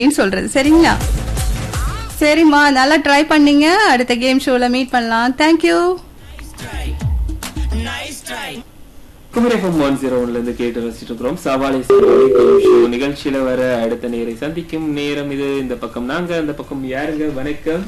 அப்படின்னு சொல்றது சரிங்களா சரிம்மா நல்லா ட்ரை பண்ணீங்க அடுத்த கேம் ஷோல மீட் பண்ணலாம் தேங்க்யூ குமரகம் ஒன் ஜீரோ ஒன்ல இருந்து கேட்டு ரசிச்சுட்டு இருக்கிறோம் சவாலை சவாலை game show நிகழ்ச்சியில வர அடுத்த நேரை சந்திக்கும் நேரம் இது இந்த பக்கம் நாங்க அந்த பக்கம் யாருங்க வணக்கம்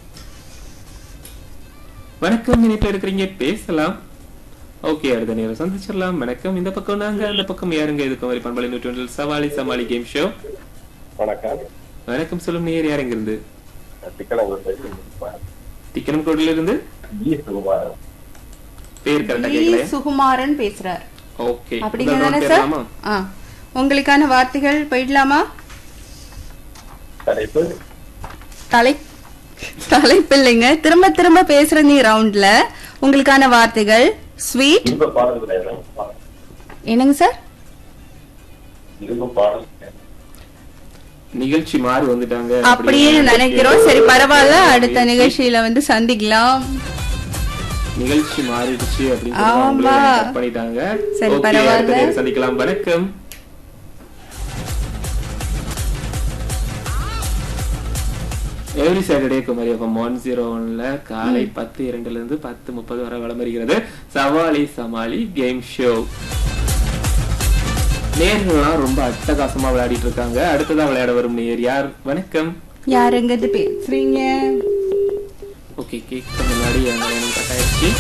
வணக்கம் இணைப்பில் இருக்கிறீங்க பேசலாம் ஓகே அடுத்த நேரம் சந்திச்சிடலாம் வணக்கம் இந்த பக்கம் நாங்க அந்த பக்கம் யாருங்க இது குமரி பண்பலை நூற்றி ஒன்றில் சவாலி சமாளி கேம் ஷோ வணக்கம் வணக்கம் சொல்லும் நேர் யாருங்க இருந்து திக்கணங்குளம் திக்கனம் கோடில இருந்து ஜி சுகுமாரன் பேர் கரெக்டா வி. கேட்கல சுகுமாரன் பேசுறார் ஓகே அப்படிங்க தானே சார் ஆ உங்களுக்கான வார்த்தைகள் போயிடலாமா தலைப்பு தலை தலைப்பு இல்லைங்க திரும்ப திரும்ப பேசுற நீ ரவுண்ட்ல உங்களுக்கான வார்த்தைகள் ஸ்வீட் இன்ப பாடல் கிடையாது என்னங்க சார் இன்ப பாடல் நிகழ்ச்சி மாறி வந்துட்டாங்க அப்படின்னு நினைக்கிறோம் சரி பரவாயில்ல அடுத்த நிகழ்ச்சியில வந்து சந்திக்கலாம் நிகழ்ச்சி மாறிடுச்சு அப்படின்னு சொல்லி ஆமா. அவங்களே cut பண்ணிட்டாங்க சரி, Okay, பரவாயில்ல. அடுத்த நேரம் சந்திக்கலாம் வணக்கம் every Saturday Kumari FM one zero ஒன்ல காலை பத்து இரண்டுல இருந்து பத்து முப்பது வரை விளம்பரிக்கிறது சவாலி சமாளி கேம் ஷோ நேர்கள்லாம் ரொம்ப அட்டகாசமா விளையாடிட்டு இருக்காங்க அடுத்ததா விளையாட வரும் நேர் யார் வணக்கம் யாருங்க இது பேசுறீங்க ஓகே கேட்க முன்னாடி எனக்கு கட் ஆயிடுச்சு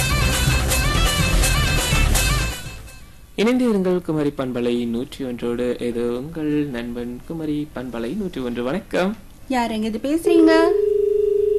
இணைந்து இருங்கள் குமரி பண்பலை நூற்றி ஒன்றோடு இது உங்கள் நண்பன் குமரி பண்பலை நூற்றி ஒன்று வணக்கம் யாருங்க இது பேசுறீங்க